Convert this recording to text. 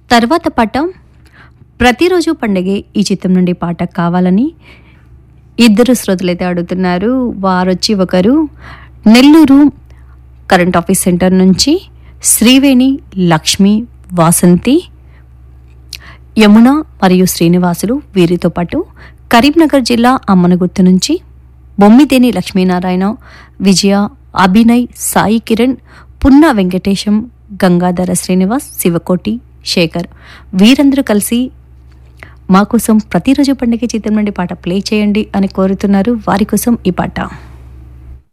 తర్వాత పాట ప్రతిరోజు పండగే ఈ చిత్రం నుండి పాట కావాలని ఇద్దరు శ్రోతలైతే అడుగుతున్నారు వారొచ్చి ఒకరు నెల్లూరు కరెంట్ ఆఫీస్ సెంటర్ నుంచి శ్రీవేణి లక్ష్మి వాసంతి యమున మరియు శ్రీనివాసులు వీరితో పాటు కరీంనగర్ జిల్లా అమ్మనగుర్తు నుంచి బొమ్మిదేని లక్ష్మీనారాయణ విజయ అభినయ్ సాయి కిరణ్ పున్న వెంకటేశం గంగాధర శ్రీనివాస్ శివకోటి శేఖర్ వీరందరూ కలిసి మా కోసం ప్రతిరోజు పండుగ చిత్రం నుండి పాట ప్లే చేయండి అని కోరుతున్నారు వారి కోసం ఈ పాట